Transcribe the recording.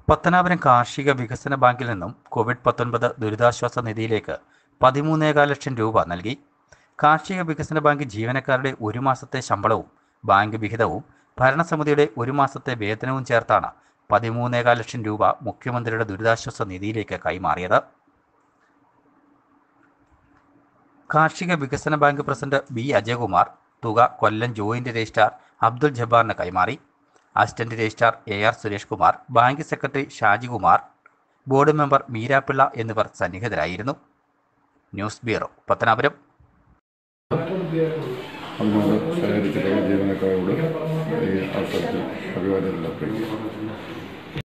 പത്തനാപുരം കാർഷിക വികസന ബാങ്കിൽ നിന്നും കോവിഡ് പത്തൊൻപത് ദുരിതാശ്വാസ നിധിയിലേക്ക് പതിമൂന്നേകാൽ ലക്ഷം രൂപ നൽകി കാർഷിക വികസന ബാങ്ക് ജീവനക്കാരുടെ ഒരു മാസത്തെ ശമ്പളവും ബാങ്ക് വിഹിതവും ഭരണസമിതിയുടെ ഒരു മാസത്തെ വേതനവും ചേർത്താണ് പതിമൂന്നേകാൽ ലക്ഷം രൂപ മുഖ്യമന്ത്രിയുടെ ദുരിതാശ്വാസ നിധിയിലേക്ക് കൈമാറിയത് കാർഷിക വികസന ബാങ്ക് പ്രസിഡന്റ് ബി അജയകുമാർ തുക കൊല്ലം ജോയിന്റ് രജിസ്ട്രാർ അബ്ദുൽ ജബ്ബാറിന് കൈമാറി assistant registrar A R Suresh Kumar bank secretary Shajikumar board member Meerapillai എന്നിവർ സന്നിഹിതരായിരുന്നു ന്യൂസ് ബ്യൂറോ പത്തനാപുരം അതിനോട് സഹകരിച്ചിട്ടുള്ള ജീവനക്കാരോട് ഈ അവസരത്തിൽ അഭിവാദ്യം അർപ്പിക്കുന്നു